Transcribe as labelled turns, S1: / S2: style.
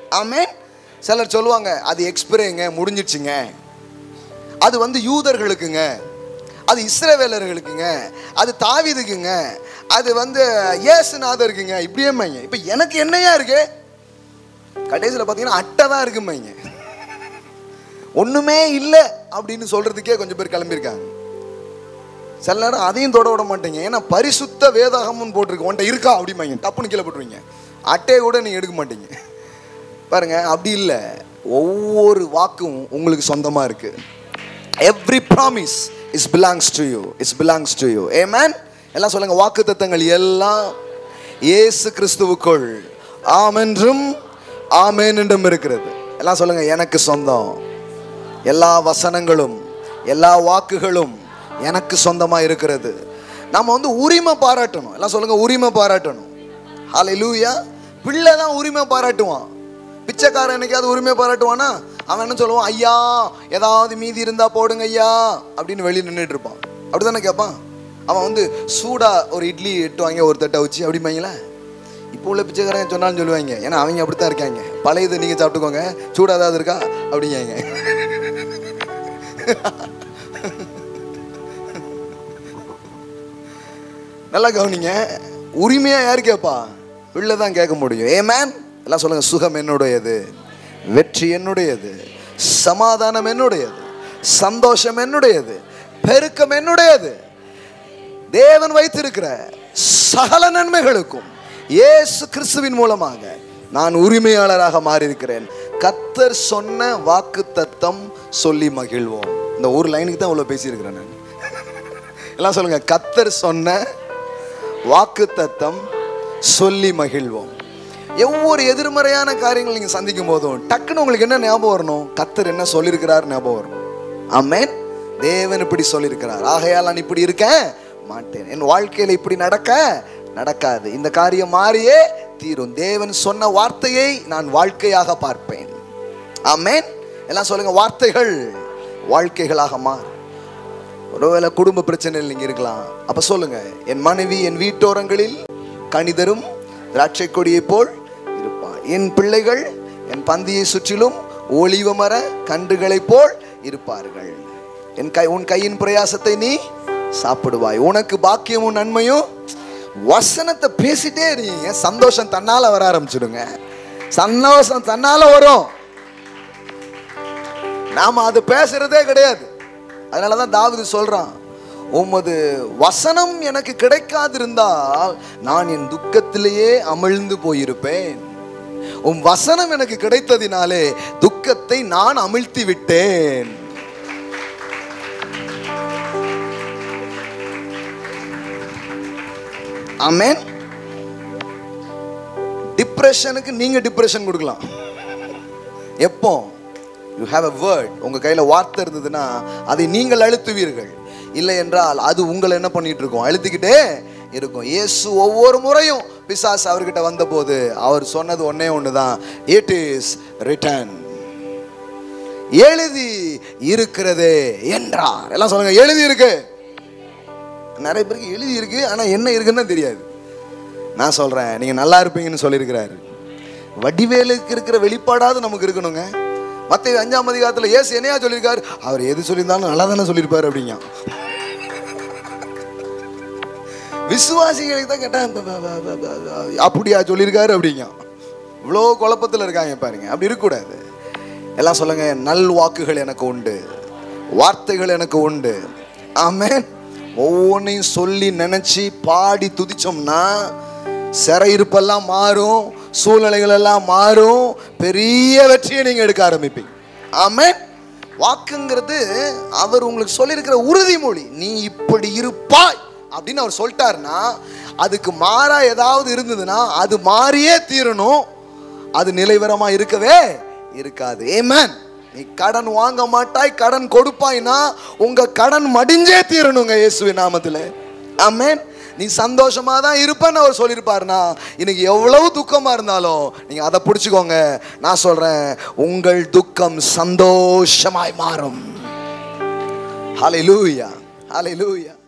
S1: ஆமென் சிலர் சொல்லுவாங்க அது எக்ஸ்பிரேங்க முடிஞ்சிடுச்சுங்க அது வந்து யூதர்களுக்குங்க அது இஸ்ரவேலர்களுக்குங்க அது தாவீதுக்குங்க அது வந்து இயேசுநாதருக்குங்க இப்படியே மைங்க இப்போ எனக்கு என்னையா இருக்கு கடைசியில் பார்த்தீங்கன்னா அட்டை தான் இருக்குமைங்க ஒன்றுமே இல்லை அப்படின்னு சொல்றதுக்கே கொஞ்சம் பேர் கிளம்பியிருக்காங்க சில நேரம் அதையும் தொட விட மாட்டீங்க ஏன்னா பரிசுத்த வேதாகம்னு போட்டிருக்கு உன்ட்ட இருக்கா அப்படிம்பாங்க டப்புன்னு கீழே போட்டுருவீங்க அட்டையை கூட நீங்கள் எடுக்க மாட்டீங்க பாருங்க அப்படி இல்லை ஒவ்வொரு வாக்கும் உங்களுக்கு சொந்தமாக இருக்கு every promise is belongs to you is belongs to you a man எல்லாம் சொல்லுங்க வாக்கு தத்தங்கள் எல்லாம் இயேசு கிறிஸ்துவுக்குள் ஆமென்றும் ஆமென் என்றும் இருக்கிறது எல்லாம் சொல்லுங்க எனக்கு சொந்தம் எல்லா வசனங்களும் எல்லா வாக்குகளும் எனக்கு சொந்தமாக இருக்கிறது நம்ம வந்து உரிமை பாராட்டணும் எல்லாம் சொல்லுங்க உரிமை பாராட்டணும் ஹalleluya பிள்ளை தான் உரிமை பாராட்டுவான் பிச்சைக்காரன் என்னைக்காவது உரிமை பாராட்டுவானா அவன் என்ன சொல்லுவான் ஐயா ஏதாவது மீதி இருந்தா போடுங்க ஐயா அப்படின்னு வெளியே நின்றுட்டு இருப்பான் அப்படிதானே கேட்பான் அவன் வந்து சூடா ஒரு இட்லி எட்டு வாங்கி ஒரு தட்டை வச்சு அப்படிம்பாங்களே இப்போ உள்ள பிச்சைக்காரங்க சொன்னாலும் சொல்லுவாங்க ஏன்னா அவங்க அப்படித்தான் இருக்காங்க பழையது நீங்க சாப்பிட்டுக்கோங்க சூடா ஏதாவது இருக்கா அப்படிங்க நல்லா கவனிங்க உரிமையா யார் கேட்பா பிள்ளை தான் கேட்க முடியும் ஏ மேன் எல்லாம் சொல்லுங்க சுகம் என்னுடையது வெற்றி என்னுடையது சமாதானம் என்னுடையது சந்தோஷம் என்னுடையது பெருக்கம் என்னுடையது தேவன் வைத்திருக்கிற சகல நன்மைகளுக்கும் இயேசு கிறிஸ்துவின் மூலமாக நான் உரிமையாளராக மாறியிருக்கிறேன் கத்தர் சொன்ன வாக்கு தத்தம் சொல்லி மகிழ்வோம் இந்த ஒரு லைனுக்கு தான் இவ்வளோ பேசியிருக்கிறேன் நான் எல்லாம் சொல்லுங்க கத்தர் சொன்ன வாக்கு தத்தம் சொல்லி மகிழ்வோம் ஒவ்வொரு எதிர்மறையான காரியங்கள் நீங்கள் சந்திக்கும் போதும் டக்குன்னு உங்களுக்கு என்ன ஞாபகம் வரணும் கத்தர் என்ன சொல்லியிருக்கிறார் ஞாபகம் வரணும் ஆமென் தேவன் இப்படி சொல்லியிருக்கிறார் ஆகையால் நான் இப்படி இருக்கேன் மாட்டேன் என் வாழ்க்கையில் இப்படி நடக்க நடக்காது இந்த காரியம் மாறியே தீரும் தேவன் சொன்ன வார்த்தையை நான் வாழ்க்கையாக பார்ப்பேன் ஆமென் எல்லாம் சொல்லுங்க வார்த்தைகள் வாழ்க்கைகளாக மாறும் ஒருவேளை குடும்ப பிரச்சனையில் நீங்க இருக்கலாம் அப்ப சொல்லுங்க என் மனைவி என் வீட்டோரங்களில் கணிதரும் திராட்சை கொடியை போல் இருப்பான் என் பிள்ளைகள் என் பந்தியை சுற்றிலும் ஒளிவ மர கன்றுகளைப் போல் இருப்பார்கள் என் கை உன் கையின் பிரயாசத்தை நீ சாப்பிடுவாய் உனக்கு பாக்கியமும் நன்மையும் வசனத்தை பேசிட்டே இருக்கீங்க சந்தோஷம் தன்னால வர ஆரம்பிச்சிடுங்க சந்தோஷம் தன்னால வரும் நாம அது பேசுறதே கிடையாது அதனால தான் தாவீது சொல்றான் உமது வசனம் எனக்கு கிடைக்காதிருந்தால் நான் என் துக்கத்திலேயே அமிழ்ந்து போயிருப்பேன் உம் வசனம் எனக்கு கிடைத்ததினாலே துக்கத்தை நான் அமிழ்த்தி விட்டேன் ஆமென் டிப்ரெஷனுக்கு நீங்க டிப்ரெஷன் கொடுக்கலாம் எப்போ யூ ஹேவ் அ வேர்ட் உங்க கையில வார்த்தை இருந்ததுன்னா அதை நீங்கள் அழுத்துவீர்கள் இல்லை என்றால் அது உங்களை என்ன பண்ணிட்டு இருக்கும் அழுத்திக்கிட்டே இருக்கும் இயேசு ஒவ்வொரு முறையும் பிசாஸ் அவர்கிட்ட வந்தபோது அவர் சொன்னது ஒன்னே ஒன்று தான் இட் இஸ் ரிட்டன் எழுதி இருக்கிறதே என்றார் எல்லாம் சொல்லுங்க எழுதி இருக்கு நிறைய பேருக்கு எழுதி இருக்கு ஆனா என்ன இருக்குன்னு தான் தெரியாது நான் சொல்றேன் நீங்க நல்லா இருப்பீங்கன்னு சொல்லியிருக்கிறாரு வடிவேலுக்கு இருக்கிற வெளிப்பாடாவது நமக்கு இருக்கணுங்க மற்ற அஞ்சாம் அதிகாரத்தில் ஏசு என்னையா சொல்லியிருக்காரு அவர் எது சொல்லியிருந்தாலும் நல்லா தானே சொல்லியிருப்பாரு அப்படிங்க விசுவாசிகளுக்கு தான் கேட்டா ப- ப- ப- ப- ப- அப்படியா சொல்லியிருக்காரு அப்படிங்க இவ்வளோ குழப்பத்தில் இருக்காங்க பாருங்க அப்படி இருக்கக்கூடாது எல்லாம் சொல்லுங்க நல் வாக்குகள் எனக்கு உண்டு வார்த்தைகள் எனக்கு உண்டு ஆமென் ஒவ்வொன்றையும் சொல்லி நினைச்சு பாடி துதிச்சோம்னா சிறையிருப்பெல்லாம் மாறும் சூழ்நிலைகள் எல்லாம் மாறும் பெரிய வெற்றியை நீங்க எடுக்க ஆரம்பிப்பீங்க ஆமென் வாக்குங்கிறது அவர் உங்களுக்கு சொல்லியிருக்கிற உறுதிமொழி நீ இப்படி இருப்பாய் அப்படின்னு அவர் சொல்லிட்டாருன்னா அதுக்கு மாறா ஏதாவது இருந்ததுன்னா அது மாறியே தீரணும் அது நிலைவரமா இருக்கவே இருக்காது ஏமேன் நீ கடன் வாங்க மாட்டாய் கடன் கொடுப்பாய்னா உங்க கடன் மடிஞ்சே தீரணுங்க இயேசுவின் நாமத்துல ஆமென் நீ சந்தோஷமா தான் இருப்பேன்னு அவர் சொல்லியிருப்பாருனா இன்னைக்கு எவ்வளவு துக்கமா இருந்தாலும் நீங்க அதை பிடிச்சுக்கோங்க நான் சொல்றேன் உங்கள் துக்கம் சந்தோஷமாய் மாறும் ஹalleluya ஹalleluya